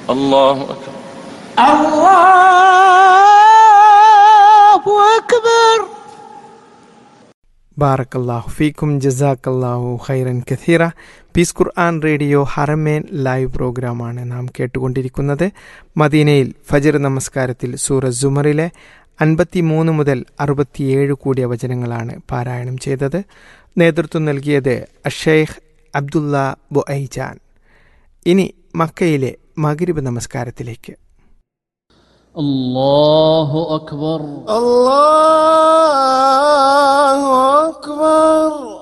الله أكبر الله أكبر ബാറക്കല്ലാഹു ഫീക്കും ജസാക്കല്ലാഹു ഖൈറൻ കഥീറ പീസ് ഖുർആൻ റേഡിയോ ഹറമേൻ ലൈവ് പ്രോഗ്രാമാണ് നാം കേട്ടുകൊണ്ടിരിക്കുന്നത് മദീനയിൽ ഫജർ നമസ്കാരത്തിൽ സൂറ സുമറിലെ അൻപത്തി മൂന്ന് മുതൽ അറുപത്തിയേഴ് കൂടിയ വചനങ്ങളാണ് പാരായണം ചെയ്തത് നേതൃത്വം നൽകിയത് അഷേഖ് അബ്ദുള്ള ബൊഐജാൻ ഇനി മക്കയിലെ മകരിബ് നമസ്കാരത്തിലേക്ക് الله أكبر الله أكبر